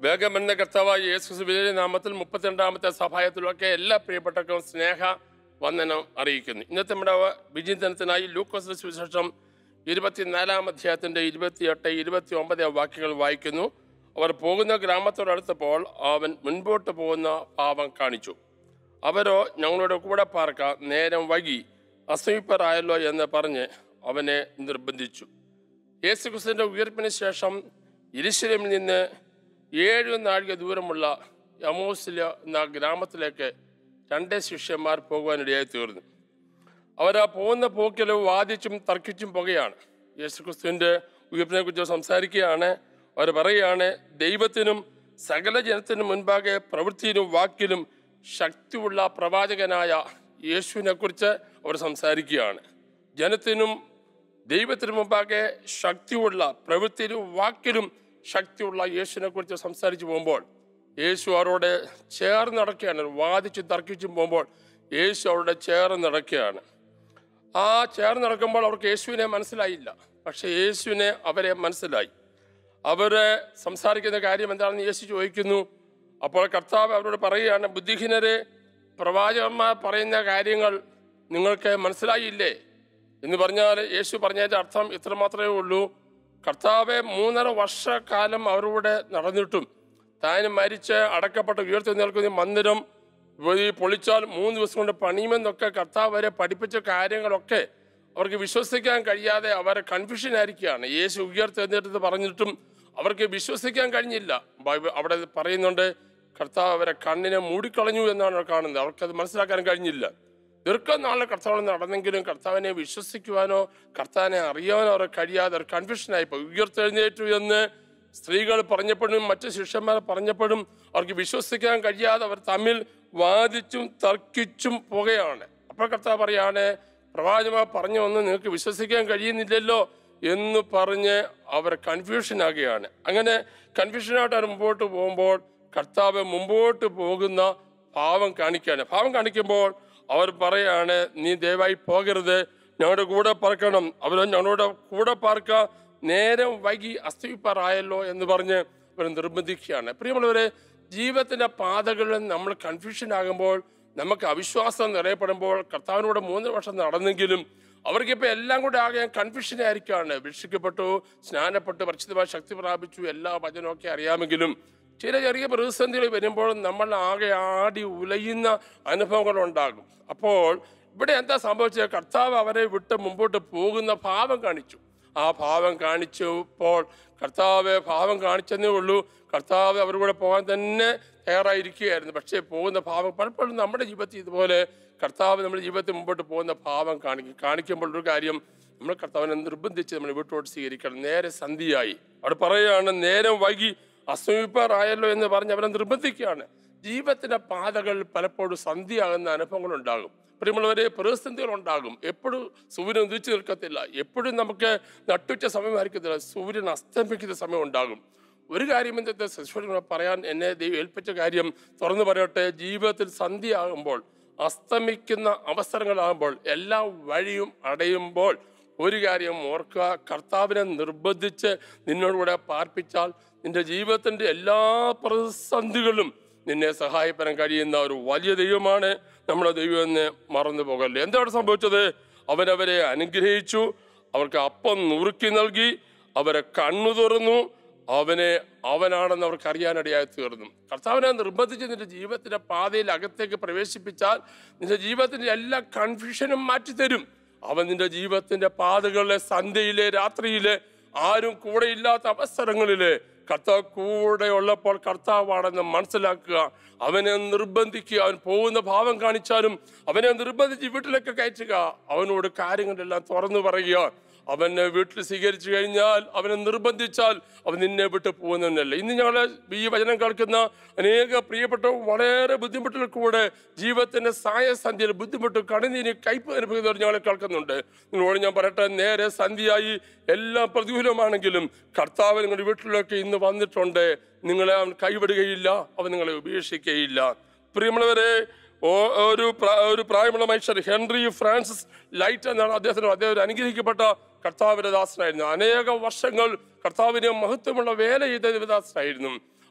വേഗം എന്ന കർത്താവായ യേശുസുബിന്റെ നാമത്തിൽ മുപ്പത്തിരണ്ടാമത്തെ സഭായത്തിലൊക്കെ എല്ലാ പ്രിയപ്പെട്ടവർക്കും സ്നേഹ വന്ദനം അറിയിക്കുന്നു ഇന്നത്തെ നമ്മുടെ വിചിന്തനത്തിനായി ലൂക്കോസ് സുവിശേഷം ഇരുപത്തിനാലാം അധ്യായത്തിന്റെ ഇരുപത്തിയെട്ട് ഇരുപത്തി ഒമ്പത് വാക്യങ്ങൾ വായിക്കുന്നു അവർ പോകുന്ന ഗ്രാമത്തോടടുത്തപ്പോൾ അവൻ മുൻപോട്ട് പോകുന്ന പാപം കാണിച്ചു അവരോ ഞങ്ങളുടെ കൂടെ പാർക്ക നേരം വൈകി അസമീപരായല്ലോ എന്ന് പറഞ്ഞ് അവനെ നിർബന്ധിച്ചു യേശുക്രിസ്തുവിന്റെ ഉയർപ്പിന് ശേഷം ഇരിശിലമിൽ നിന്ന് ഏഴ് നാഴിക ദൂരമുള്ള യമോസില എന്ന ഗ്രാമത്തിലേക്ക് രണ്ട് ശിഷ്യന്മാർ പോകുവാനിടയായി തീർന്നു അവർ ആ പോകുന്ന പോക്കിൽ വാദിച്ചും തർക്കിച്ചും പോകുകയാണ് യേശുക്രിസ്തുവിന്റെ ഉയർപ്പിനെ കുറിച്ച് സംസാരിക്കുകയാണ് അവർ പറയുകയാണ് ദൈവത്തിനും സകല ജനത്തിനും മുൻപാകെ പ്രവൃത്തിയിലും വാക്കിലും ശക്തിയുള്ള പ്രവാചകനായ യേശുവിനെ കുറിച്ച് അവർ സംസാരിക്കുകയാണ് ജനത്തിനും ദൈവത്തിന് മുമ്പാകെ ശക്തിയുള്ള പ്രവൃത്തിയിലും വാക്കിലും ശക്തിയുള്ള യേശുവിനെ കുറിച്ച് സംസാരിച്ചു പോകുമ്പോൾ യേശു അവരോട് ചേർന്ന് നടക്കുകയാണ് വാദിച്ചും തർക്കിച്ചും പോകുമ്പോൾ യേശു അവരുടെ ചേർന്ന് നടക്കുകയാണ് ആ ചേർന്ന് നടക്കുമ്പോൾ അവർക്ക് യേശുവിനെ മനസ്സിലായില്ല പക്ഷെ യേശുവിനെ അവരെ മനസ്സിലായി അവര് സംസാരിക്കുന്ന കാര്യം എന്താണെന്ന് യേശു ചോദിക്കുന്നു അപ്പോൾ കർത്താവ് അവരോട് പറയുകയാണ് ബുദ്ധിഹീനരെ പ്രവാചകന്മാർ പറയുന്ന കാര്യങ്ങൾ നിങ്ങൾക്ക് മനസ്സിലായില്ലേ എന്ന് പറഞ്ഞാൽ യേശു പറഞ്ഞതിൻ്റെ അർത്ഥം ഇത്ര മാത്രമേ ഉള്ളൂ കർത്താവ് മൂന്നര വർഷക്കാലം അവരുടെ നടന്നിട്ടും താൻ മരിച്ച് അടക്കപ്പെട്ട് ഉയർത്തി നിൽക്കുന്ന ഈ മന്ദിരം ഈ പൊളിച്ചാൽ മൂന്ന് ദിവസം കൊണ്ട് പണിയുമെന്നൊക്കെ കർത്താവ് വരെ പഠിപ്പിച്ച കാര്യങ്ങളൊക്കെ അവർക്ക് വിശ്വസിക്കാൻ കഴിയാതെ അവരെ കൺഫ്യൂഷൻ ആയിരിക്കുകയാണ് യേശു ഉയർത്തെഴുന്നേറ്റത് പറഞ്ഞിട്ടും അവർക്ക് വിശ്വസിക്കാൻ കഴിഞ്ഞില്ല ബൈബിൾ അവിടെ പറയുന്നുണ്ട് കർത്താവ് അവരെ കണ്ണിനെ മൂടിക്കളഞ്ഞു എന്നാണ് അവർ കാണുന്നത് അവർക്കത് മനസ്സിലാക്കാൻ കഴിഞ്ഞില്ല ദീർഘനാളിൽ കർത്താവ് നടന്നെങ്കിലും കർത്താവിനെ വിശ്വസിക്കുവാനോ കർത്താവിനെ അറിയാനോ അവർ കഴിയാതെ അവർ കൺഫ്യൂഷനായി പോയി ഉയർത്തെഴുന്നേറ്റു എന്ന് സ്ത്രീകൾ പറഞ്ഞപ്പോഴും മറ്റു ശിഷ്യന്മാർ പറഞ്ഞപ്പോഴും അവർക്ക് വിശ്വസിക്കാൻ കഴിയാതെ അവർ തമ്മിൽ വാദിച്ചും തർക്കിച്ചും പോകുകയാണ് അപ്പോൾ കർത്താവ് പറയാണ് പ്രവാചകന്മാർ പറഞ്ഞ ഒന്നും നിങ്ങൾക്ക് വിശ്വസിക്കാൻ കഴിയുന്നില്ലല്ലോ എന്ന് പറഞ്ഞ് അവർ കൺഫ്യൂഷൻ ആകുകയാണ് അങ്ങനെ കൺഫ്യൂഷനായിട്ട് അവർ മുമ്പോട്ട് പോകുമ്പോൾ കർത്താവ് മുമ്പോട്ട് പോകുന്ന ഭാവം കാണിക്കുകയാണ് ഭാവം കാണിക്കുമ്പോൾ അവർ പറയാണ് നീ ദയവായി പോകരുത് ഞങ്ങളുടെ കൂടെ പറക്കണം അവർ ഞങ്ങളുടെ കൂടെ പാർക്ക നേരം വൈകി അസ്തമിപ്പാറായല്ലോ എന്ന് പറഞ്ഞ് അവർ നിർബന്ധിക്കുകയാണ് പ്രിയമുള്ളവരെ ജീവിതത്തിന്റെ പാതകളിൽ നമ്മൾ കൺഫ്യൂഷൻ ആകുമ്പോൾ നമുക്ക് അവിശ്വാസം നിറയപ്പെടുമ്പോൾ കർത്താവിനോട് മൂന്ന് വർഷം നടന്നെങ്കിലും അവർക്കിപ്പോൾ എല്ലാം കൂടെ ആകെ കൺഫ്യൂഷൻ ആയിരിക്കുകയാണ് രക്ഷിക്കപ്പെട്ടു സ്നാനപ്പെട്ടു പരിശുദ്ധമായി ശക്തി പ്രാപിച്ചു എല്ലാ വചനമൊക്കെ അറിയാമെങ്കിലും ചില ചെറിയ പ്രതിസന്ധികൾ വരുമ്പോൾ നമ്മൾ ആകെ ആടി ഉലയുന്ന അനുഭവങ്ങൾ ഉണ്ടാകും അപ്പോൾ ഇവിടെ എന്താ സംഭവിച്ചത് കർത്താവ് അവരെ വിട്ട് മുമ്പോട്ട് പോകുന്ന ഭാവം കാണിച്ചു ആ ഭാവം കാണിച്ചപ്പോൾ കർത്താവ് ഭാവം കാണിച്ചെന്നേ ഉള്ളൂ കർത്താവ് അവരുടെ കൂടെ പോകാൻ തന്നെ തയ്യാറായിരിക്കുകയായിരുന്നു പക്ഷേ പോകുന്ന ഭാവം പലപ്പോഴും നമ്മുടെ ജീവിതത്തിൽ ഇതുപോലെ കർത്താവ് നമ്മുടെ ജീവിതത്തിൽ മുമ്പോട്ട് പോകുന്ന ഭാവം കാണിക്കും കാണിക്കുമ്പോൾ ഒരു കാര്യം നമ്മൾ കർത്താവിനെ നിർബന്ധിച്ച് നമ്മൾ വീട്ടോട്ട് സ്വീകരിക്കണം നേരെ സന്ധിയായി അവിടെ പറയുകയാണ് നേരം വൈകി അസമീപറായല്ലോ എന്ന് പറഞ്ഞ് അവരെ നിർബന്ധിക്കുകയാണ് ജീവിതത്തിന്റെ പാതകൾ പലപ്പോഴും സന്ധിയാകുന്ന അനുഭവങ്ങൾ ഉണ്ടാകും പ്രിയമുള്ളവരെ പ്രതിസന്ധികൾ ഉണ്ടാകും എപ്പോഴും സൂര്യൻ ഉദിച്ചു നിൽക്കത്തില്ല എപ്പോഴും നമുക്ക് നട്ടുച്ച സമയമായിരിക്കത്തില്ല സൂര്യൻ അസ്തമിക്കുന്ന സമയം ഉണ്ടാകും ഒരു കാര്യം എന്താ ശിശുവിനോട് പറയാൻ എന്നെ ദൈവം ഏൽപ്പിച്ച കാര്യം തുറന്നു പറയട്ടെ ജീവിതത്തിൽ സന്ധിയാകുമ്പോൾ അസ്തമിക്കുന്ന അവസരങ്ങളാകുമ്പോൾ എല്ലാ വഴിയും അടയുമ്പോൾ ഒരു കാര്യം ഓർക്കുക കർത്താവിനെ നിർബന്ധിച്ച് നിന്നോടുകൂടെ പാർപ്പിച്ചാൽ നിന്റെ ജീവിതത്തിന്റെ എല്ലാ പ്രതിസന്ധികളും നിന്നെ സഹായിപ്പാൻ കഴിയുന്ന ഒരു വലിയ ദൈവമാണ് നമ്മുടെ ദൈവം എന്ന് മറന്നു പോകല്ലേ എന്താണ് സംഭവിച്ചത് അവനവരെ അനുഗ്രഹിച്ചു അവർക്ക് അപ്പം നുറുക്കി നൽകി അവരെ കണ്ണു തുറന്നു അവനെ അവനാണെന്ന് അവർക്ക് അറിയാനിടയായി തീർന്നു കർത്താവിനെ നിർബന്ധിച്ച് നിന്റെ ജീവിതത്തിന്റെ പാതയിൽ അകത്തേക്ക് പ്രവേശിപ്പിച്ചാൽ നിന്റെ ജീവിതത്തിന്റെ എല്ലാ കൺഫ്യൂഷനും മാറ്റിത്തരും അവൻ നിന്റെ ജീവിതത്തിന്റെ പാതകളിലെ സന്ധ്യയിലെ രാത്രിയിലെ ആരും കൂടെ ഇല്ലാത്ത അവസരങ്ങളില് കർത്താവ് കൂടെ ഉള്ളപ്പോൾ കർത്താവാണെന്ന് മനസ്സിലാക്കുക അവനെ നിർബന്ധിക്കുക അവൻ പോകുന്ന ഭാവം കാണിച്ചാലും അവനെ നിർബന്ധിച്ച് വീട്ടിലേക്ക് കയറ്റുക അവനോട് കാര്യങ്ങളെല്ലാം തുറന്നു പറയുക അവനെ വീട്ടിൽ സ്വീകരിച്ചു കഴിഞ്ഞാൽ അവനെ നിർബന്ധിച്ചാൽ അവൻ നിന്നെ വിട്ട് പോകുന്നതല്ല ഇന്ന് ഞങ്ങൾ ഈ വചനം കേൾക്കുന്ന അനേക പ്രിയപ്പെട്ട വളരെ ബുദ്ധിമുട്ടുകൾ കൂടെ ജീവിതത്തിന്റെ സായസന്ധ്യയിൽ ബുദ്ധിമുട്ട് കണിനീര് കയ്പ് അനുഭവിക്കുന്നവർ ഞങ്ങളെ കേൾക്കുന്നുണ്ട് നിങ്ങളോട് ഞാൻ പറയട്ടെ നേരെ സന്ധ്യയായി എല്ലാം പ്രതികൂലമാണെങ്കിലും കർത്താവ് നിങ്ങളുടെ വീട്ടിലൊക്കെ ഇന്ന് വന്നിട്ടുണ്ട് നിങ്ങളെ അവൻ കൈവിടുകയില്ല അവൻ നിങ്ങളെ ഉപേക്ഷിക്കുകയില്ല പ്രിയമുള്ളവരെ ഓ- ഒരു പ്രാ- ഒരു പ്രായമുള്ള മനുഷ്യർ ഹെൻറി ഫ്രാൻസിസ് ലൈറ്റ് എന്നാണ് അദ്ദേഹത്തിന് അദ്ദേഹം ഒരു അനുഗ്രഹിക്കപ്പെട്ട കർത്താവിന്റെ ദാസനായിരുന്നു അനേകം വർഷങ്ങൾ കർത്താവിന് മഹത്വമുള്ള വേല ചെയ്ത ദേവദാസനായിരുന്നു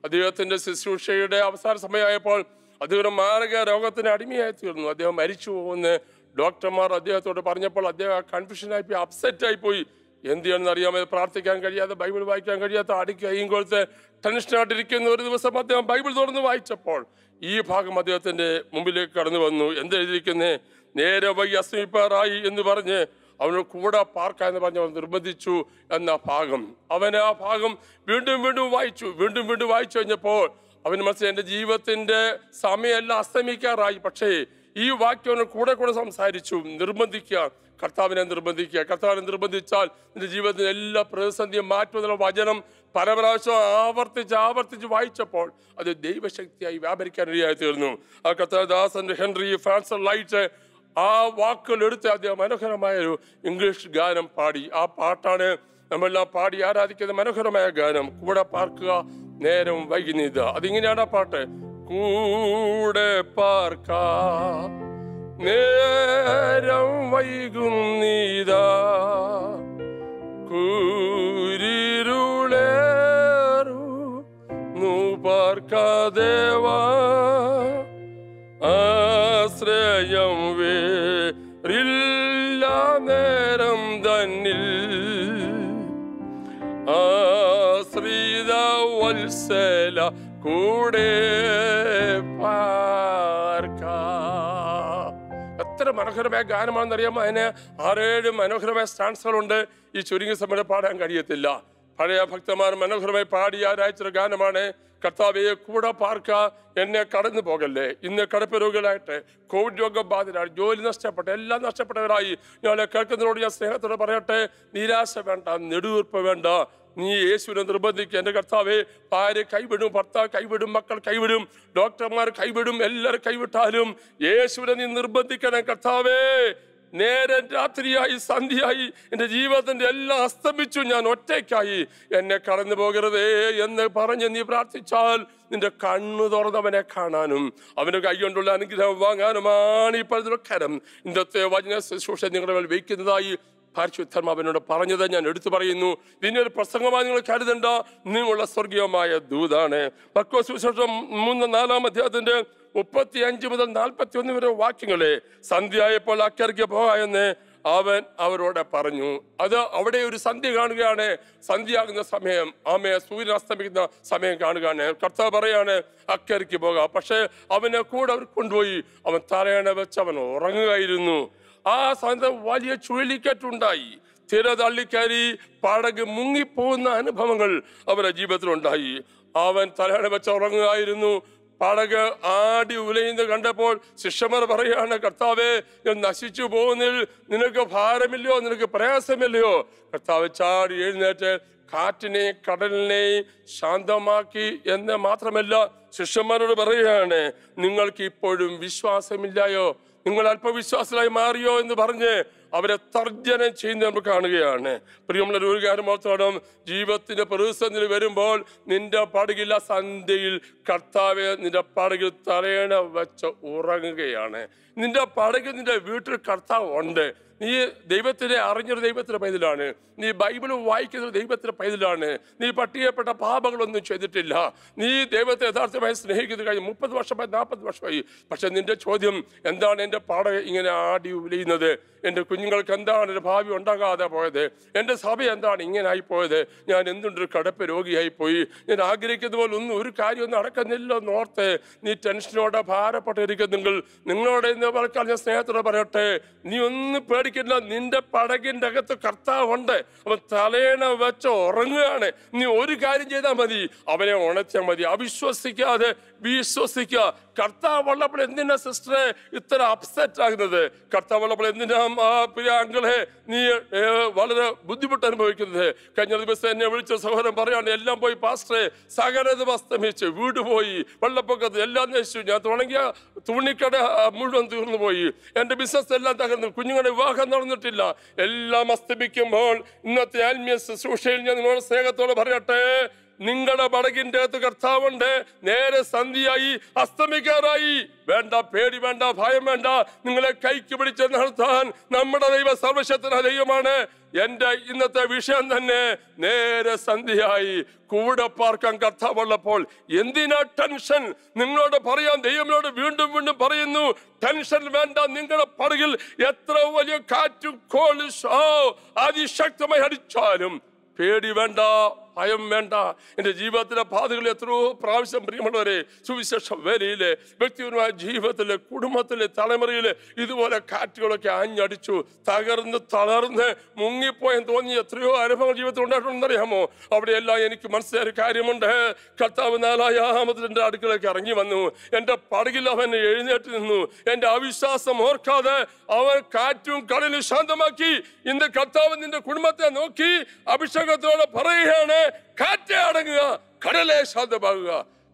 അദ്ദേഹത്തിന്റെ ശുശ്രൂഷയുടെ അവസാന സമയമായപ്പോൾ അദ്ദേഹം മാരക രോഗത്തിന് അടിമയായി തീർന്നു അദ്ദേഹം മരിച്ചു പോകുന്ന ഡോക്ടർമാർ അദ്ദേഹത്തോട് പറഞ്ഞപ്പോൾ അദ്ദേഹം കൺഫ്യൂഷനായി പോയി അപ്സെറ്റ് ആയി പോയി എന്ത് ചെയ്യണമെന്ന് അറിയാതെ പ്രാർത്ഥിക്കാൻ കഴിയാതെ ബൈബിൾ വായിക്കാൻ കഴിയാത്ത അടിക്ക് കൈയും കൊടുത്ത് ടെൻഷനായിട്ടിരിക്കുന്ന ഒരു ദിവസം അദ്ദേഹം ബൈബിൾ തുറന്ന് വായിച്ചപ്പോൾ ഈ ഭാഗം അദ്ദേഹത്തിന്റെ മുമ്പിലേക്ക് കടന്നു വന്നു എന്ത് എഴുതിയിരിക്കുന്നേ നേരെ വൈ അസ്മിപ്പാറായി എന്ന് പറഞ്ഞ് അവന് കൂടെ പാർക്ക എന്ന് പറഞ്ഞ് അവൻ നിർബന്ധിച്ചു എന്ന ഭാഗം അവൻ ആ ഭാഗം വീണ്ടും വീണ്ടും വായിച്ചു വീണ്ടും വീണ്ടും വായിച്ചു കഴിഞ്ഞപ്പോൾ അവന് മനസ്സിലായി എൻ്റെ ജീവിതത്തിന്റെ സമയമെല്ലാം അസ്തമിക്കാറായി പക്ഷേ ഈ വാക്യം അവന് കൂടെ കൂടെ സംസാരിച്ചു നിർബന്ധിക്കുക കർത്താവിനെ നിർബന്ധിക്കുക കർത്താവിനെ നിർബന്ധിച്ചാൽ നിന്റെ ജീവിതത്തിലെ എല്ലാ പ്രതിസന്ധിയും മാറ്റുമെന്നുള്ള വചനം പല പ്രാവശ്യം ആവർത്തിച്ച് ആവർത്തിച്ച് വായിച്ചപ്പോൾ അത് ദൈവശക്തിയായി വ്യാപരിക്കാൻ ഇടയായി തീർന്നു ആ കർത്താദാസൻ ഹെൻറി ഫ്രാൻസർ ലൈറ്റ് ആ വാക്കുകൾ എടുത്ത് അദ്ദേഹം മനോഹരമായ ഒരു ഇംഗ്ലീഷ് ഗാനം പാടി ആ പാട്ടാണ് നമ്മളെല്ലാം പാടി ആരാധിക്കുന്ന മനോഹരമായ ഗാനം കൂടെ പാർക്കുക നേരം വൈകുന്നിത് അതിങ്ങനെയാണ് ആ പാട്ട് കൂടെ പാർക്ക നേരം വൈകുന്നീതാ കൂരിരുളേറു നൂ പാർക്കാദേവാ ആശ്രയം വേറില്ല നേരം തന്നിൽ ആശ്രിത വത്സല കൂടെ പാർക്ക എത്ര മനോഹരമായ ഗാനമാണെന്ന് അറിയാമോ അതിന് ആറേഴ് മനോഹരമായ സ്റ്റാൻസുകളുണ്ട് ഈ ചുരുങ്ങിയ സമയം പാടാൻ കഴിയത്തില്ല പഴയ ഭക്തന്മാർ മനോഹരമായി പാടി ആരായിച്ചൊരു ഗാനമാണ് കർത്താവെ കൂടെ പാർക്ക എന്നെ കടന്നു പോകല്ലേ ഇന്ന് കടപ്പ് രോഗികളായിട്ട് കോവിഡ് രോഗബാധിതരായി ജോലി നഷ്ടപ്പെട്ട എല്ലാം നഷ്ടപ്പെട്ടവരായി ഞങ്ങളെ കേൾക്കുന്നതിനോട് ഞാൻ സ്നേഹത്തോടെ പറയട്ടെ നിരാശ വേണ്ട നെടുവീർപ്പ് വേണ്ട നീ യേശുവിനെ നിർബന്ധിക്കുക എൻ്റെ കർത്താവെ ഭാര്യ കൈവിടും ഭർത്താവ് കൈവിടും മക്കൾ കൈവിടും ഡോക്ടർമാർ കൈവിടും എല്ലാവരും കൈവിട്ടാലും യേശുവിനെ നീ നിർബന്ധിക്കണം കർത്താവേ നേരെ രാത്രിയായി സന്ധ്യയായി എൻ്റെ ജീവിതത്തിന്റെ എല്ലാം അസ്തമിച്ചു ഞാൻ ഒറ്റയ്ക്കായി എന്നെ കടന്നു പോകരുതേ എന്ന് പറഞ്ഞ് നീ പ്രാർത്ഥിച്ചാൽ നിന്റെ കണ്ണു തുറന്നവനെ കാണാനും അവന്റെ കൈ കൊണ്ടുള്ള അനുഗ്രഹം വാങ്ങാനുമാണ് ഈ പറഞ്ഞ കരം ഇന്നത്തെ വചന ശുശ്രൂഷ നിങ്ങളുടെ മേൽ വയ്ക്കുന്നതായി പരിശുദ്ധർമാവനോട് പറഞ്ഞത് ഞാൻ എടുത്തു പറയുന്നു ഇതിനെ ഒരു പ്രസംഗമായി നിങ്ങൾ കരുതണ്ട നിങ്ങളുടെ സ്വർഗീയമായ ദൂതാണ് മക്കോ സുവിശേഷം മൂന്ന് നാലാം അധ്യായത്തിന്റെ മുപ്പത്തി അഞ്ച് മുതൽ നാൽപ്പത്തി ഒന്ന് വരെ വാക്യങ്ങളെ സന്ധ്യയായപ്പോൾ അക്കരയ്ക്ക് പോകാ എന്ന് അവൻ അവരോട് പറഞ്ഞു അത് അവിടെ ഒരു സന്ധ്യ കാണുകയാണ് സന്ധ്യയാകുന്ന സമയം ആമയെ സൂര്യൻ അസ്തമിക്കുന്ന സമയം കാണുകയാണ് കർത്താവ് പറയാണ് അക്കരയ്ക്ക് പോകാം പക്ഷേ അവനെ കൂടെ അവർ കൊണ്ടുപോയി അവൻ തലയണ വെച്ച് അവൻ ഉറങ്ങുകയായിരുന്നു ആ സമയത്ത് വലിയ ചുഴലിക്കാറ്റുണ്ടായി തിര തള്ളിക്കയറി പടക് മുങ്ങിപ്പോകുന്ന അനുഭവങ്ങൾ അവരുടെ ജീവിതത്തിലുണ്ടായി അവൻ തലയണ വെച്ച് ഉറങ്ങുകയായിരുന്നു പടക് ആടി ഉലയുന്നത് കണ്ടപ്പോൾ ശിഷ്യന്മാർ പറയാണ് കർത്താവെ ഞാൻ നശിച്ചു പോകുന്നതിൽ നിനക്ക് ഭാരമില്ലയോ നിനക്ക് പ്രയാസമില്ലയോ കർത്താവ് ചാടി എഴുന്നേറ്റ് കാറ്റിനെയും കടലിനെയും ശാന്തമാക്കി എന്ന് മാത്രമല്ല ശിഷ്യന്മാരോട് പറയുകയാണ് നിങ്ങൾക്ക് ഇപ്പോഴും വിശ്വാസമില്ലായോ നിങ്ങൾ അല്പവിശ്വാസമായി മാറിയോ എന്ന് പറഞ്ഞ് അവരെ തർജ്ജനം ചെയ്യുന്നത് നമുക്ക് കാണുകയാണ് പ്രിയമുള്ള ഒരു കാര്യം ഓർത്തോണം ജീവിതത്തിന്റെ പ്രതിസന്ധി വരുമ്പോൾ നിന്റെ പടകില്ല സന്ധ്യയിൽ കർത്താവെ നിന്റെ പടകിൽ തലയണ വെച്ച് ഉറങ്ങുകയാണ് നിന്റെ പടകിൽ നിന്റെ വീട്ടിൽ കർത്താവ് ഉണ്ട് നീ ദൈവത്തിനെ അറിഞ്ഞൊരു ദൈവത്തിന്റെ പൈതലാണ് നീ ബൈബിൾ വായിക്കുന്ന ഒരു ദൈവത്തിന്റെ പൈതലാണ് നീ പട്ടികപ്പെട്ട പാപങ്ങളൊന്നും ചെയ്തിട്ടില്ല നീ ദൈവത്തെ യഥാർത്ഥമായി സ്നേഹിക്കുന്നത് കഴിഞ്ഞ് മുപ്പത് വർഷമായി നാൽപ്പത് വർഷമായി പക്ഷെ നിന്റെ ചോദ്യം എന്താണ് എൻ്റെ പാട ഇങ്ങനെ ആടി ഉലയുന്നത് എൻ്റെ കുഞ്ഞുങ്ങൾക്ക് എന്താണ് ഒരു ഭാവി ഉണ്ടാകാതെ പോയത് എൻ്റെ സഭ എന്താണ് ഇങ്ങനെ ആയിപ്പോയത് ഞാൻ എന്തുണ്ടൊരു കടപ്പ് രോഗിയായി പോയി ഞാൻ ആഗ്രഹിക്കുന്ന പോലെ ഒന്നും ഒരു കാര്യമൊന്നും നടക്കുന്നില്ല എന്ന് ഓർത്ത് നീ ടെൻഷനോടെ ഭാരപ്പെട്ടിരിക്കുന്നെങ്കിൽ നിങ്ങളോട് ഇന്ന് പറക്കാൻ ഞാൻ സ്നേഹത്തോടെ പറയട്ടെ നീ ഒന്നും പേടിക്കില്ല നിന്റെ പടകിന്റെ അകത്ത് കർത്താവ് ഉണ്ട് അവൻ തലേണ വെച്ച് ഉറങ്ങുകയാണ് നീ ഒരു കാര്യം ചെയ്താൽ മതി അവനെ ഉണച്ചാൽ മതി അവിശ്വസിക്കാതെ വിശ്വസിക്കുക കർത്താവ് ഉള്ളപ്പോൾ എന്തിനാ സിസ്റ്ററെ ഇത്ര അപ്സെറ്റ് ആകുന്നത് കർത്താവ് ഉള്ളപ്പോൾ എന്തിനാ ആ പ്രിയ അങ്കിളെ നീ ഏ, വളരെ ബുദ്ധിമുട്ട് അനുഭവിക്കുന്നത് കഴിഞ്ഞ ദിവസം എന്നെ വിളിച്ച സഹോദരൻ പറയാണ് എല്ലാം പോയി പാസ്റ്ററെ സകലതും അസ്തമിച്ച് വീട് പോയി വെള്ളപ്പൊക്കത്ത് എല്ലാം നശിച്ചു ഞാൻ തുടങ്ങിയ തുണിക്കട ആ, മുഴുവൻ തീർന്നു പോയി എൻ്റെ ബിസിനസ് എല്ലാം തകർന്നു കുഞ്ഞുങ്ങളുടെ വിവാഹം നടന്നിട്ടില്ല എല്ലാം അസ്തമിക്കുമ്പോൾ ഇന്നത്തെ ആത്മീയ ശുശ്രൂഷയിൽ ഞാൻ നിങ്ങളുടെ സ്നേഹത്തോടെ പറയട്ടെ നിങ്ങളുടെ പടകിന്റെ അകത്ത് കർത്താവുണ്ട് നേരെ സന്ധിയായി അസ്തമിക്കാറായി വേണ്ട പേടി വേണ്ട ഭയം വേണ്ട നിങ്ങളെ കൈക്ക് പിടിച്ച് നടത്താൻ നമ്മുടെ ദൈവ സർവശക്തന ദൈവമാണ് എന്റെ ഇന്നത്തെ വിഷയം തന്നെ നേരെ സന്ധ്യയായി കൂടെ പാർക്കാൻ കർത്താവുള്ളപ്പോൾ എന്തിനാ ടെൻഷൻ നിങ്ങളോട് പറയാം ദൈവങ്ങളോട് വീണ്ടും വീണ്ടും പറയുന്നു ടെൻഷൻ വേണ്ട നിങ്ങളുടെ പടകിൽ എത്ര വലിയ കാറ്റും കോളി അതിശക്തമായി അടിച്ചാലും പേടി വേണ്ട ഭയം വേണ്ട എൻ്റെ ജീവിതത്തിലെ പാതകളിൽ എത്രയോ പ്രാവശ്യം പ്രിയമുള്ളവരെ സുവിശേഷ വേലയിലെ വ്യക്തിപരമായ ജീവിതത്തിലെ കുടുംബത്തിലെ തലമുറയിലെ ഇതുപോലെ കാറ്റുകളൊക്കെ ആഞ്ഞടിച്ചു തകർന്ന് തളർന്ന് മുങ്ങിപ്പോയെന്ന് തോന്നി എത്രയോ അനുഭവങ്ങൾ ജീവിതത്തിൽ ഉണ്ടായിട്ടുണ്ടെന്നറിയാമോ അവിടെയെല്ലാം എനിക്ക് മനസ്സിലായ ഒരു കാര്യമുണ്ട് കർത്താവ് നാലായാമത്തിൽ എൻ്റെ അടുക്കളേക്ക് ഇറങ്ങി വന്നു എൻ്റെ പടകിൽ അവൻ എഴുന്നേറ്റ് നിന്നു എൻ്റെ അവിശ്വാസം ഓർക്കാതെ അവൻ കാറ്റും കടലും ശാന്തമാക്കി ഇന്ന് കർത്താവ് നിന്റെ കുടുംബത്തെ നോക്കി അഭിഷേകത്തോടെ പറയുകയാണ് കാറ്റേ അടങ്ങുക കടലെ ശാന്തമാകുക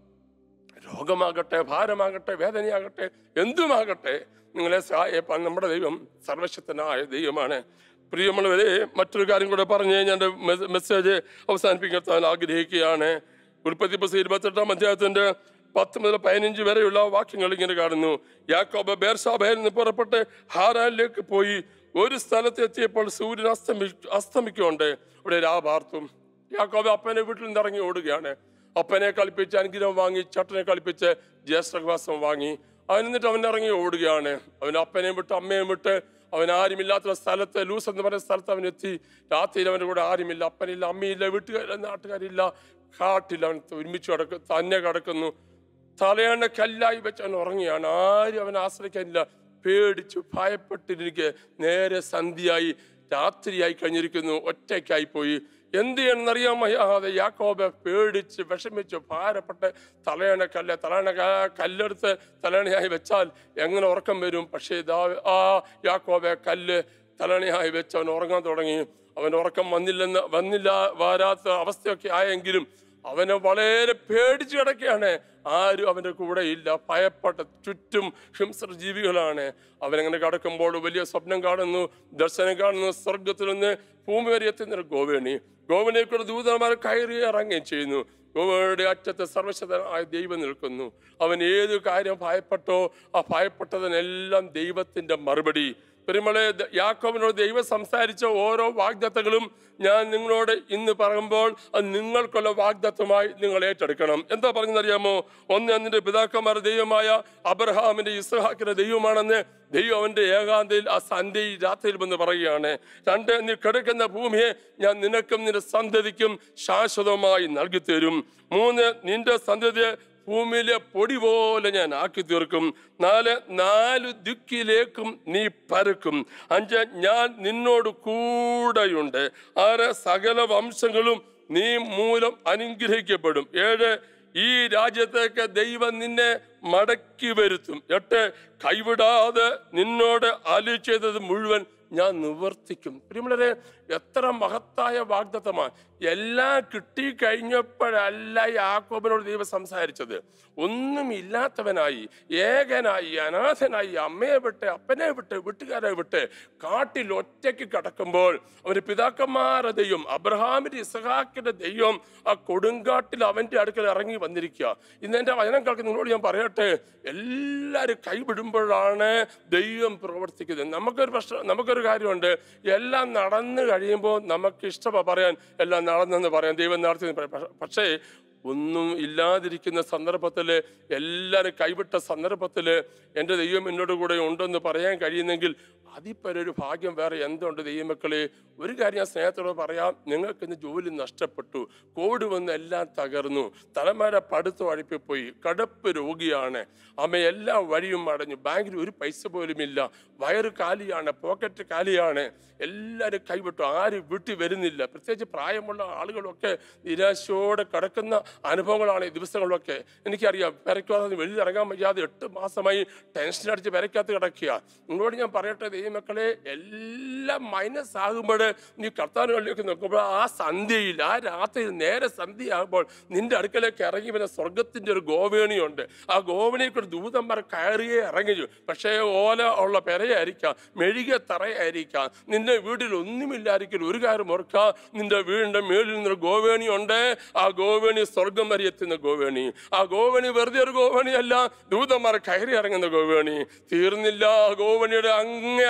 രോഗമാകട്ടെ ഭാരമാകട്ടെ വേദനയാകട്ടെ എന്തുമാകട്ടെ നിങ്ങളെ സഹായിപ്പാൻ നമ്മുടെ ദൈവം സർവശക്തനായ ദൈവമാണ് പ്രിയമുള്ളവരെ മറ്റൊരു കാര്യം കൂടെ പറഞ്ഞ് ഞാൻ എൻ്റെ മെ- മെസ്സേജ് അവസാനിപ്പിക്കാൻ ആഗ്രഹിക്കുകയാണ് ഉൽപ്പത്തി പുസ്തകം ഇരുപത്തെട്ടാം അധ്യായത്തിന്റെ പത്ത് മുതൽ പതിനഞ്ച് വരെയുള്ള വാക്യങ്ങൾ ഇങ്ങനെ കാണുന്നു യാക്കോബ് ബേർസാബയിൽ നിന്ന് പുറപ്പെട്ട് ഹാരാനിലേക്ക് പോയി ഒരു സ്ഥലത്ത് എത്തിയപ്പോൾ സൂര്യൻ അസ്തമി അസ്തമിക്കുകൊണ്ട് ഇവിടെ രാപാർത്തും യാക്കോബ് അപ്പനെ വീട്ടിൽ നിന്ന് ഇറങ്ങി ഓടുകയാണ് അപ്പനെ കളിപ്പിച്ച് അനുഗ്രഹം വാങ്ങി ചട്ടനെ കളിപ്പിച്ച് ജ്യേഷ്ഠവാസം വാങ്ങി അവൻ എന്നിട്ട് അവൻ ഇറങ്ങി ഓടുകയാണ് അവൻ അപ്പനെയും വിട്ട് അമ്മയും വിട്ട് അവൻ ആരുമില്ലാത്ത സ്ഥലത്ത് ലൂസ് എന്ന് പറയുന്ന സ്ഥലത്ത് അവൻ എത്തി രാത്രിയിൽ അവൻ്റെ കൂടെ ആരുമില്ല അപ്പനില്ല അമ്മയില്ല വീട്ടുകാരില്ല നാട്ടുകാരില്ല കാട്ടില്ല അവൻ ഒരുമിച്ച് കിടക്കും തന്നെ കിടക്കുന്നു തലയണ കല്ലായി വെച്ച് അവൻ ഉറങ്ങിയാണ് ആരും അവൻ ആശ്രയിക്കാനില്ല പേടിച്ചു ഭയപ്പെട്ടിരിക്കെ നേരെ സന്ധ്യയായി രാത്രിയായി കഴിഞ്ഞിരിക്കുന്നു ഒറ്റയ്ക്കായി പോയി എന്ത് ചെയ്യണമെന്നറിയാൻ വയ്യാതെ യാക്കോബെ പേടിച്ച് വിഷമിച്ച് ഭാരപ്പെട്ട് തലയണ കല്ല് തലയണ ക- കല്ലെടുത്ത് തലയണയായി വെച്ചാൽ എങ്ങനെ ഉറക്കം വരും പക്ഷേ ഇതാ ആ യാക്കോബെ കല്ല് തലയണയായി വെച്ച് അവൻ ഉറങ്ങാൻ തുടങ്ങി അവൻ ഉറക്കം വന്നില്ലെന്ന് വന്നില്ല വരാത്ത അവസ്ഥയൊക്കെ ആയെങ്കിലും അവനെ വളരെ പേടിച്ചു കിടക്കുകയാണ് ആരും അവൻ്റെ കൂടെ ഇല്ല ഭയപ്പെട്ട ചുറ്റും ഹിംസർ ജീവികളാണ് അവനങ്ങനെ കിടക്കുമ്പോൾ വലിയ സ്വപ്നം കാണുന്നു ദർശനം കാണുന്നു സ്വർഗത്തിൽ നിന്ന് ഭൂമി വരെ എത്തുന്ന ഒരു ഗോവേണി ഗോവനെ കൂടെ ദൂതന്മാർ കയറി ഇറങ്ങുകയും ചെയ്യുന്നു ഗോവയുടെ അറ്റത്ത് സർവശതനായ ദൈവം നിൽക്കുന്നു അവൻ ഏത് കാര്യം ഭയപ്പെട്ടോ ആ ഭയപ്പെട്ടതിനെല്ലാം ദൈവത്തിന്റെ മറുപടി പെരുമളെ യാക്കോബിനോട് ദൈവം സംസാരിച്ച ഓരോ വാഗ്ദത്തങ്ങളും ഞാൻ നിങ്ങളോട് ഇന്ന് പറയുമ്പോൾ അത് നിങ്ങൾക്കുള്ള വാഗ്ദത്തമായി നിങ്ങൾ ഏറ്റെടുക്കണം എന്താ പറഞ്ഞറിയാമോ ഒന്ന് എന്നിന്റെ പിതാക്കന്മാരുടെ ദൈവമായ അബ്രഹാമിന്റെ ഇസ്ഹാക്കിന്റെ ദൈവമാണെന്ന് ദൈവം അവന്റെ ഏകാന്തയിൽ ആ സന്ധ്യയിൽ രാത്രിയിൽ വന്ന് പറയുകയാണ് രണ്ട് നീ കിടക്കുന്ന ഭൂമിയെ ഞാൻ നിനക്കും നിന്റെ സന്തതിക്കും ശാശ്വതമായി നൽകി തരും മൂന്ന് നിന്റെ സന്തതിയെ ഭൂമിയിലെ പൊടി പോലെ ഞാൻ ആക്കി തീർക്കും നാല് നാല് ദിക്കിലേക്കും നീ പരക്കും അഞ്ച് ഞാൻ നിന്നോട് കൂടെയുണ്ട് ആറ് സകല വംശങ്ങളും നീ മൂലം അനുഗ്രഹിക്കപ്പെടും ഏഴ് ഈ രാജ്യത്തേക്ക് ദൈവം നിന്നെ മടക്കി വരുത്തും എട്ട് കൈവിടാതെ നിന്നോട് അലി ചെയ്തത് മുഴുവൻ ഞാൻ നിവർത്തിക്കും പ്രിയമുള്ളവരെ എത്ര മഹത്തായ വാഗ്ദത്തമാണ് എല്ലാം കിട്ടി കഴിഞ്ഞപ്പോഴല്ല യാക്കോബിനോട് ദൈവം സംസാരിച്ചത് ഒന്നുമില്ലാത്തവനായി ഏകനായി അനാഥനായി അമ്മയെ വിട്ട് അപ്പനെ വിട്ട് വീട്ടുകാരെ വിട്ട് കാട്ടിൽ ഒറ്റയ്ക്ക് കിടക്കുമ്പോൾ അവന്റെ പിതാക്കന്മാരുടെ ദൈവം അബ്രഹാമിന്റെ ഇസഹാക്കിന്റെ ദൈവം ആ കൊടുങ്കാട്ടിൽ അവന്റെ അടുക്കൽ ഇറങ്ങി വന്നിരിക്കുക ഇന്ന് എന്റെ വചനം കേൾക്കുന്ന നിങ്ങളോട് ഞാൻ പറയട്ടെ എല്ലാവരും കൈവിടുമ്പോഴാണ് ദൈവം പ്രവർത്തിക്കുന്നത് നമുക്കൊരു പ്രശ്നം നമുക്കൊരു കാര്യമുണ്ട് എല്ലാം നടന്നു കഴിയുമ്പോൾ നമുക്ക് ഇഷ്ടമാണ് പറയാൻ എല്ലാം നടന്നെന്ന് പറയാം ദൈവം നടത്തി പക്ഷേ ഒന്നും ഇല്ലാതിരിക്കുന്ന സന്ദർഭത്തിൽ എല്ലാവരും കൈവിട്ട സന്ദർഭത്തിൽ എൻ്റെ ദൈവം എന്നോട് കൂടെ ഉണ്ടെന്ന് പറയാൻ കഴിയുന്നെങ്കിൽ അതിപ്പരൊരു ഭാഗ്യം വേറെ എന്തുണ്ട് ദൈവമക്കളെ ഒരു കാര്യം ഞാൻ സ്നേഹത്തോട് പറയാം നിങ്ങൾക്ക് ഇന്ന് ജോലി നഷ്ടപ്പെട്ടു കോവിഡ് വന്ന് എല്ലാം തകർന്നു തലമാര പടുത്തു അഴിപ്പിപ്പോയി കടപ്പ് രോഗിയാണ് അമ്മ എല്ലാ വഴിയും അടഞ്ഞു ബാങ്കിൽ ഒരു പൈസ പോലും ഇല്ല വയറ് കാലിയാണ് പോക്കറ്റ് കാലിയാണ് എല്ലാവരും കൈവിട്ടു ആരും വീട്ടിൽ വരുന്നില്ല പ്രത്യേകിച്ച് പ്രായമുള്ള ആളുകളൊക്കെ നിരാശയോടെ കിടക്കുന്ന അനുഭവങ്ങളാണ് ഈ ദിവസങ്ങളിലൊക്കെ എനിക്കറിയാം പെരയ്ക്കാതെ വെളിയിൽ ഇറങ്ങാൻ വയ്യാതെ എട്ട് മാസമായി ടെൻഷൻ അടിച്ച് പെരയ്ക്കകത്ത് കിടക്കുക നിങ്ങളോട് ഞാൻ പറയട്ടെ ദൈവമക്കളെ എല്ലാം മൈനസ് ആകുമ്പോൾ നീ കർത്താനുകളിലേക്ക് നോക്കുമ്പോൾ ആ സന്ധ്യയിൽ ആ രാത്രിയിൽ നേരെ സന്ധ്യയാകുമ്പോൾ നിന്റെ അടുക്കലേക്ക് ഇറങ്ങി വരുന്ന സ്വർഗത്തിന്റെ ഒരു ഗോവേണിയുണ്ട് ആ ഗോവണിയിൽ കൂടി ദൂതന്മാർ കയറിയേ ഇറങ്ങി പക്ഷേ ഓല ഉള്ള പെരയായിരിക്കാം മെഴുകിയ തറയായിരിക്കാം നിന്റെ വീട്ടിൽ ഒന്നുമില്ലായിരിക്കും ഒരു കാര്യം ഓർക്കുക നിന്റെ വീടിന്റെ മേളിൽ നിന്നൊരു ഗോവേണി ഉണ്ട് ആ ഗോവേണി സ്വർഗം വരെ എത്തുന്ന ഗോവേണി ആ ഗോവേണി വെറുതെ ഒരു ഗോവേണിയല്ല ദൂതന്മാർ കയറി ഇറങ്ങുന്ന ഗോവേണി തീർന്നില്ല ആ ഗോവേണിയുടെ അങ്ങേ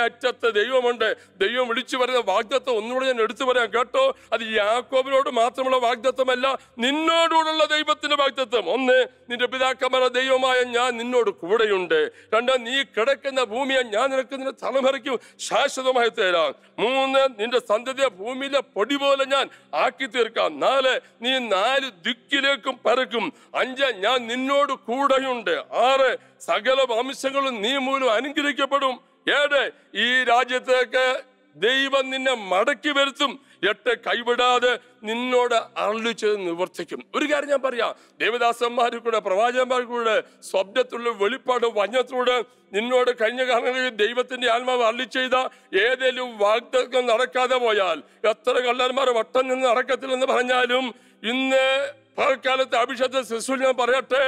അറ്റത്ത് ദൈവമുണ്ട് ദൈവം വിളിച്ചു പറയുന്ന വാഗ്ദത്വം ഒന്നുകൂടെ ഞാൻ എടുത്തു പറയാം കേട്ടോ അത് യാക്കോബിനോട് മാത്രമുള്ള വാഗ്ദത്വമല്ല നിന്നോടുള്ള ദൈവത്തിന്റെ വാഗ്ദത്വം ഒന്ന് നിന്റെ പിതാക്കന്മാരുടെ ദൈവമായ ഞാൻ നിന്നോട് കൂടെയുണ്ട് രണ്ട് നീ കിടക്കുന്ന ഭൂമിയെ ഞാൻ നിനക്ക് നിന്റെ തലമുറയ്ക്കും ശാശ്വതമായി തരാം മൂന്ന് നിന്റെ സന്തതിയെ ഭൂമിയിലെ പൊടി പോലെ ഞാൻ ആക്കി തീർക്കാം നാല് നീ നാല് ദിക്കിലേക്കും പരക്കും അഞ്ച് ഞാൻ നിന്നോട് കൂടെയുണ്ട് ആറ് സകല വംശങ്ങളും നീ മൂലം അനുഗ്രഹിക്കപ്പെടും ഏഴ് ഈ രാജ്യത്തേക്ക് ദൈവം നിന്നെ മടക്കി വരുത്തും എട്ട് കൈവിടാതെ നിന്നോട് അരളിച്ചത് നിവർത്തിക്കും ഒരു കാര്യം ഞാൻ പറയാം ദേവദാസന്മാരിൽ കൂടെ പ്രവാചകന്മാരിൽ കൂടെ സ്വപ്നത്തിലുള്ള വെളിപ്പാട് വഞ്ഞത്തോട് നിന്നോട് കഴിഞ്ഞ കാലങ്ങളിൽ ദൈവത്തിന്റെ ആത്മാവ് അരളി ചെയ്ത ഏതെങ്കിലും വാഗ്ദത്തം നടക്കാതെ പോയാൽ എത്ര കള്ളന്മാർ വട്ടം നിന്ന് നടക്കത്തില്ലെന്ന് പറഞ്ഞാലും ഇന്ന് പകൽക്കാലത്ത് അഭിഷേകത്തെ ശിശു ഞാൻ പറയട്ടെ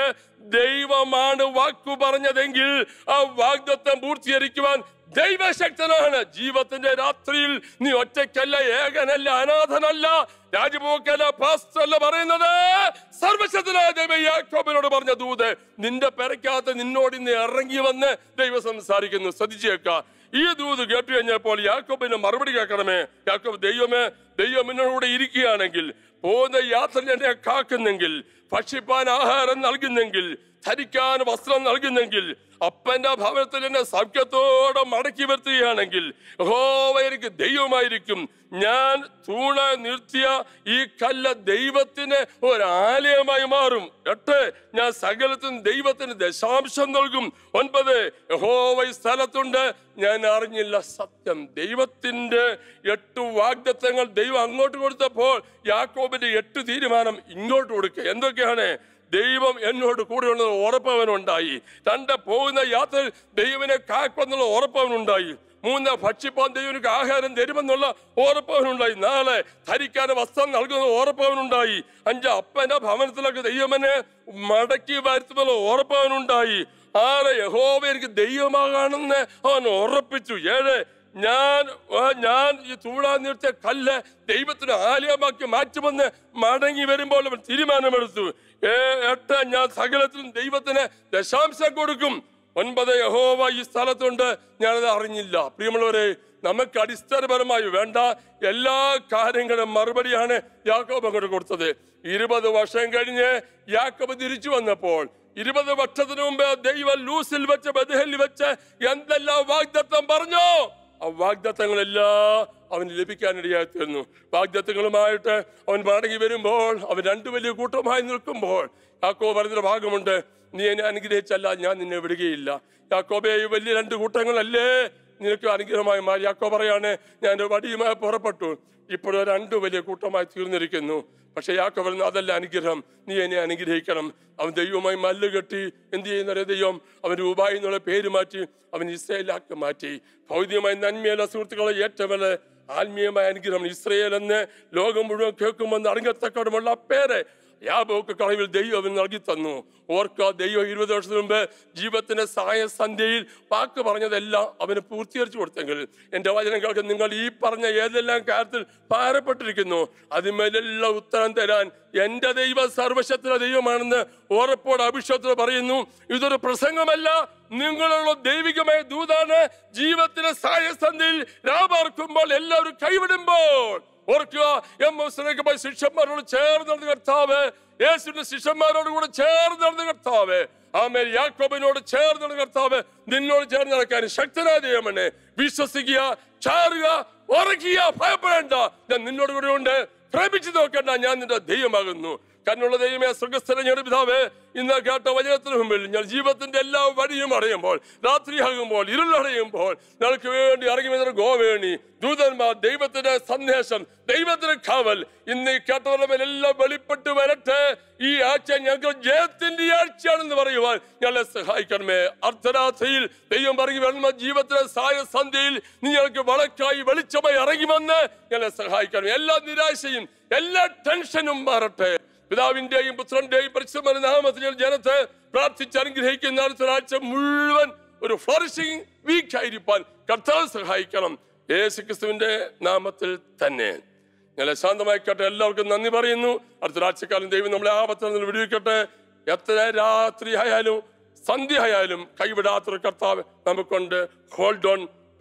ദൈവമാണ് വാക്കു പറഞ്ഞതെങ്കിൽ ആ വാഗ്ദത്തം പൂർത്തീകരിക്കുവാൻ ദൈവശക്തനാണ് ജീവത്തിന്റെ രാത്രിയിൽ നീ ഒറ്റയ്ക്കല്ല ഏകനല്ല അനാഥനല്ല രാജപോക്കല്ല പാസ്റ്റല്ല പറയുന്നത് സർവശക്തനായ ദൈവം യാക്കോബിനോട് പറഞ്ഞ ദൂത് നിന്റെ പെരക്കകത്ത് നിന്നോട് ഇന്ന് ഇറങ്ങി വന്ന് ദൈവം സംസാരിക്കുന്നു ശ്രദ്ധിച്ചേക്ക ഈ ദൂത് കേട്ടു കഴിഞ്ഞപ്പോൾ യാക്കോബിന് മറുപടി കേൾക്കണമേ യാക്കോബ് ദൈവമേ ദൈവം എന്നോട് ഇരിക്കുകയാണെങ്കിൽ പോകുന്ന യാത്ര എന്നെ കാക്കുന്നെങ്കിൽ ഭക്ഷിപ്പാൻ ആഹാരം നൽകുന്നെങ്കിൽ ധരിക്കാൻ വസ്ത്രം നൽകുന്നെങ്കിൽ അപ്പന്റെ ഭവനത്തിൽ എന്നെ സൗഖ്യത്തോടെ മടക്കി വരുത്തുകയാണെങ്കിൽ യഹോവ എനിക്ക് ദൈവമായിരിക്കും ഞാൻ തൂണ നിർത്തിയ ഈ കല്ല് ദൈവത്തിന് ഒരു ആലയമായി മാറും എട്ട് ഞാൻ സകലത്തിനും ദൈവത്തിന് ദശാംശം നൽകും ഒൻപത് യഹോവ ഈ സ്ഥലത്തുണ്ട് ഞാൻ അറിഞ്ഞില്ല സത്യം ദൈവത്തിന്റെ എട്ട് വാഗ്ദത്തങ്ങൾ ദൈവം അങ്ങോട്ട് കൊടുത്തപ്പോൾ യാക്കോബിന്റെ എട്ട് തീരുമാനം ഇങ്ങോട്ട് കൊടുക്കുക എന്തൊക്കെയാണ് ദൈവം എന്നോട് കൂടെയുള്ള ഉറപ്പവനുണ്ടായി രണ്ട് പോകുന്ന യാത്രയിൽ ദൈവനെ കാക്കുമെന്നുള്ള ഉറപ്പവനുണ്ടായി മൂന്ന് ഭക്ഷിപ്പാൻ ദൈവനിക്ക് ആഹാരം തരുമെന്നുള്ള ഉറപ്പവനുണ്ടായി നാല് ധരിക്കാൻ വസ്ത്രം നൽകുന്ന ഉറപ്പവനുണ്ടായി അഞ്ച് അപ്പന്റെ ഭവനത്തിലൊക്കെ ദൈവമനെ മടക്കി വരുത്തുമെന്നുള്ള ഉറപ്പവനുണ്ടായി ആറ് യഹോവ എനിക്ക് ദൈവമാകാണെന്ന് അവൻ ഉറപ്പിച്ചു ഏഴ് ഞാൻ ആ, ഞാൻ ഈ തൂടാൻ നിർത്തിയ കല്ല് ദൈവത്തിന് ആലയമാക്കി മാറ്റുമെന്ന് മടങ്ങി വരുമ്പോൾ അവൻ തീരുമാനമെടുത്തു ഏ, എട്ട് ഞാൻ സകലത്തിലും ദൈവത്തിന് ദശാംശം കൊടുക്കും ഒൻപത് യഹോവ ഈ സ്ഥലത്തുണ്ട് ഞാനത് അറിഞ്ഞില്ല പ്രിയമുള്ളവരെ നമുക്ക് അടിസ്ഥാനപരമായി വേണ്ട എല്ലാ കാര്യങ്ങളും മറുപടിയാണ് യാക്കോബ് അങ്ങോട്ട് കൊടുത്തത് ഇരുപത് വർഷം കഴിഞ്ഞ് യാക്കോബ് തിരിച്ചു വന്നപ്പോൾ ഇരുപത് വർഷത്തിന് മുമ്പ് ദൈവം ലൂസിൽ വെച്ച് ബദഹലിൽ വെച്ച് എന്തെല്ലാം വാഗ്ദത്തം പറഞ്ഞോ ആ വാഗ്ദത്തങ്ങളെല്ലാം അവന് ലഭിക്കാനിടയായി തീർന്നു വാഗ്ദത്തങ്ങളുമായിട്ട് അവൻ മടങ്ങി വരുമ്പോൾ അവൻ രണ്ടു വലിയ കൂട്ടമായി നിൽക്കുമ്പോൾ യാക്കോ പറഞ്ഞൊരു ഭാഗമുണ്ട് നീ എന്നെ അനുഗ്രഹിച്ചല്ല ഞാൻ നിന്നെ വിടുകയില്ല യാക്കോബെ ഈ വലിയ രണ്ട് കൂട്ടങ്ങളല്ലേ നിനക്ക് അനുഗ്രഹമായി മാറി യാക്കോ പറയാണ് ഞാൻ എൻ്റെ വടിയുമായി പുറപ്പെട്ടു ഇപ്പോൾ രണ്ടു വലിയ കൂട്ടമായി തീർന്നിരിക്കുന്നു പക്ഷെ യാക്കോ പറയുന്നു അതല്ല അനുഗ്രഹം നീ എന്നെ അനുഗ്രഹിക്കണം അവൻ ദൈവമായി മല്ല് കെട്ടി എന്ത് ചെയ്യുന്ന ദൈവം അവൻ രൂപായി എന്നുള്ള പേര് മാറ്റി അവൻ ഇസ്രയേലാക്കി മാറ്റി ഭൗതികമായ നന്മയുള്ള സുഹൃത്തുക്കളെ ഏറ്റവും വലിയ ആത്മീയമായ അനുഗ്രഹം ഇസ്രയേൽ എന്ന് ലോകം മുഴുവൻ കേൾക്കുമെന്ന് അറിഞ്ഞത്തക്കോടുമുള്ള പേര് യാബോക്ക് കളവിൽ ദൈവം അവന് നൽകി തന്നു ഓർക്ക ദൈവം ഇരുപത് വർഷത്തിന് മുമ്പ് ജീവിതത്തിന്റെ സഹായ സന്ധ്യയിൽ വാക്ക് പറഞ്ഞതെല്ലാം അവന് പൂർത്തീകരിച്ചു കൊടുത്തെങ്കിൽ എൻ്റെ വചനങ്ങൾക്ക് നിങ്ങൾ ഈ പറഞ്ഞ ഏതെല്ലാം കാര്യത്തിൽ ഭാരപ്പെട്ടിരിക്കുന്നു അതിന്മേലെല്ലാം ഉത്തരം തരാൻ എൻ്റെ ദൈവം സർവശക്തിയുടെ ദൈവമാണെന്ന് ഉറപ്പോടെ അഭിഷേകത്തിൽ പറയുന്നു ഇതൊരു പ്രസംഗമല്ല നിങ്ങളുള്ള ദൈവികമായ ദൂതാണ് ജീവിതത്തിന്റെ സഹായസന്ധിയിൽ രാപാർക്കുമ്പോൾ എല്ലാവരും കൈവിടുമ്പോൾ ഓർക്കുക എം എസ് ശിഷ്യന്മാരോട് ചേർന്ന് നടന്ന കർത്താവ് യേശുവിന്റെ ശിഷ്യന്മാരോട് കൂടെ ചേർന്ന് നടന്ന കർത്താവ് ആമേൽ യാക്കോബിനോട് ചേർന്ന് നടന്ന കർത്താവ് നിന്നോട് ചേർന്ന് നടക്കാൻ ശക്തനായ ദൈവമനെ വിശ്വസിക്കുക ചാറുക ഉറക്കുക ഭയപ്പെടേണ്ട ഞാൻ നിന്നോട് കൂടെ ഉണ്ട് ഭ്രമിച്ചു നോക്കണ്ട ഞാൻ നിന്റെ ദൈവമാകുന്നു കണ്ണുള്ള ദൈവമേ സുഖസ്ഥല ഞങ്ങളുടെ പിതാവേ ഇന്ന് കേട്ട വചനത്തിന് മുമ്പിൽ ഞാൻ ജീവിതത്തിന്റെ എല്ലാ വഴിയും അടയുമ്പോൾ രാത്രിയാകുമ്പോൾ ഇരുളടയുമ്പോൾ ഞങ്ങൾക്ക് വേണ്ടി ഇറങ്ങി വരുന്ന ഗോവേണി ദൂതന്മാർ ദൈവത്തിന്റെ സന്ദേശം ദൈവത്തിന്റെ കാവൽ ഇന്ന് ഈ കേട്ടവരുടെ മേൽ എല്ലാം വെളിപ്പെട്ട് വരട്ടെ ഈ ആഴ്ച ഞങ്ങൾക്ക് ജയത്തിന്റെ ആഴ്ചയാണെന്ന് പറയുവാൻ ഞങ്ങളെ സഹായിക്കണമേ അർദ്ധരാത്രിയിൽ ദൈവം ഇറങ്ങി വരുന്ന ജീവിതത്തിന്റെ സഹായ സന്ധ്യയിൽ നിങ്ങൾക്ക് വളക്കായി വെളിച്ചമായി ഇറങ്ങി വന്ന് ഞങ്ങളെ സഹായിക്കണം എല്ലാ നിരാശയും എല്ലാ ടെൻഷനും മാറട്ടെ പിതാവിന്റെയും പുത്രന്റെയും പരിശുദ്ധ നാമത്തിൽ ജനത്തെ പ്രാർത്ഥിച്ച് അനുഗ്രഹിക്കുന്ന അടുത്ത ആഴ്ച മുഴുവൻ ഒരു ഫ്ലറിഷിംഗ് വീക്ക് ആയിരിക്കാൻ കർത്താവ് സഹായിക്കണം യേശു ക്രിസ്തുവിന്റെ നാമത്തിൽ തന്നെ ഞങ്ങളെ ശാന്തമായിക്കട്ടെ എല്ലാവർക്കും നന്ദി പറയുന്നു അടുത്ത രാഴ്ചക്കാലം ദൈവം നമ്മളെ ആപത്തിൽ നിന്ന് വിടുവിക്കട്ടെ എത്ര രാത്രി ആയാലും സന്ധ്യ ആയാലും കൈവിടാത്തൊരു കർത്താവ് നമുക്കുണ്ട് ഹോൾഡ് ഓൺ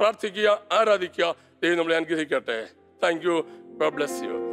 പ്രാർത്ഥിക്കുക ആരാധിക്കുക ദൈവം നമ്മളെ അനുഗ്രഹിക്കട്ടെ താങ്ക് യു ബ്ലസ് യു